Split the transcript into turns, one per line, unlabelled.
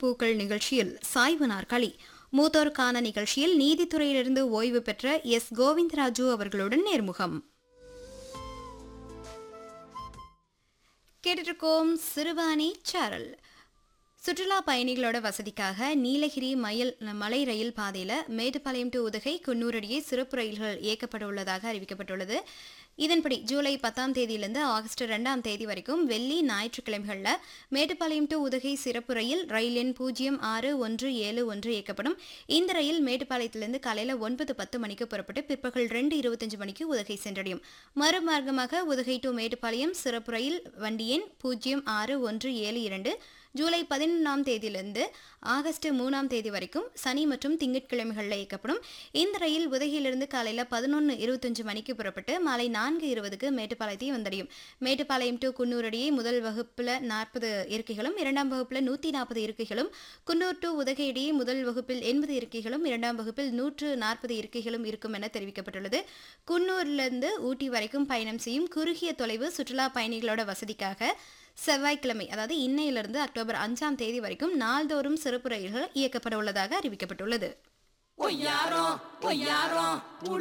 வண்ணப்பூக்கள் நிகழ்ச்சியில் சாய்வு நாற்காலி மூத்தோருக்கான நிகழ்ச்சியில் நீதித்துறையிலிருந்து ஓய்வு பெற்ற எஸ் கோவிந்தராஜு அவர்களுடன் நேர்முகம் கேட்டுருக்கோம் சிறுவாணி சாரல் சுற்றுலா பயணிகளோட வசதிக்காக நீலகிரி மயில் மலை ரயில் பாதையில் மேட்டுப்பாளையம் டு உதகை குன்னூரடியே சிறப்பு ரயில்கள் இயக்கப்பட உள்ளதாக அறிவிக்கப்பட்டுள்ளது இதன்படி ஜூலை பத்தாம் தேதியிலிருந்து ஆகஸ்ட் ரெண்டாம் தேதி வரைக்கும் வெள்ளி ஞாயிற்றுக்கிழமைகளில் மேட்டுப்பாளையம் டு உதகை சிறப்பு ரயில் ரயில் எண் பூஜ்ஜியம் ஆறு ஒன்று ஏழு ஒன்று இயக்கப்படும் இந்த ரயில் மேட்டுப்பாளையத்திலிருந்து காலையில் ஒன்பது பத்து மணிக்கு புறப்பட்டு பிற்பகல் ரெண்டு இருபத்தஞ்சு மணிக்கு உதகை சென்றடையும் மறுமார்க்கமாக உதகை டு மேட்டுப்பாளையம் சிறப்பு ரயில் வண்டி எண் பூஜ்ஜியம் ஆறு ஒன்று ஏழு இரண்டு ஜூலை பதினொன்றாம் தேதியிலிருந்து ஆகஸ்ட் மூணாம் தேதி வரைக்கும் சனி மற்றும் திங்கட்கிழமைகளில் இயக்கப்படும் இந்த ரயில் உதகையிலிருந்து காலையில் பதினொன்று இருபத்தஞ்சு மணிக்கு புறப்பட்டு மாலை நான்கு இருபதுக்கு மேட்டுப்பாளையத்தை வந்தடையும் மேட்டுப்பாளையம் டு குன்னூரடியே முதல் வகுப்பில் நாற்பது இருக்கைகளும் இரண்டாம் வகுப்பில் நூற்றி நாற்பது இருக்கைகளும் குன்னூர் டு உதகையிடையே முதல் வகுப்பில் எண்பது இருக்கைகளும் இரண்டாம் வகுப்பில் நூற்று நாற்பது இருக்கைகளும் இருக்கும் என தெரிவிக்கப்பட்டுள்ளது குன்னூரிலிருந்து ஊட்டி வரைக்கும் பயணம் செய்யும் குறுகிய தொலைவு சுற்றுலா பயணிகளோட வசதிக்காக செவ்வாய்க்கிழமை அதாவது இன்னையிலிருந்து அக்டோபர் அஞ்சாம் தேதி வரைக்கும் நாள்தோறும் சிறப்பு ரயில்கள் இயக்கப்பட உள்ளதாக அறிவிக்கப்பட்டுள்ளது
பொய்யாரம் பொய்யாரம்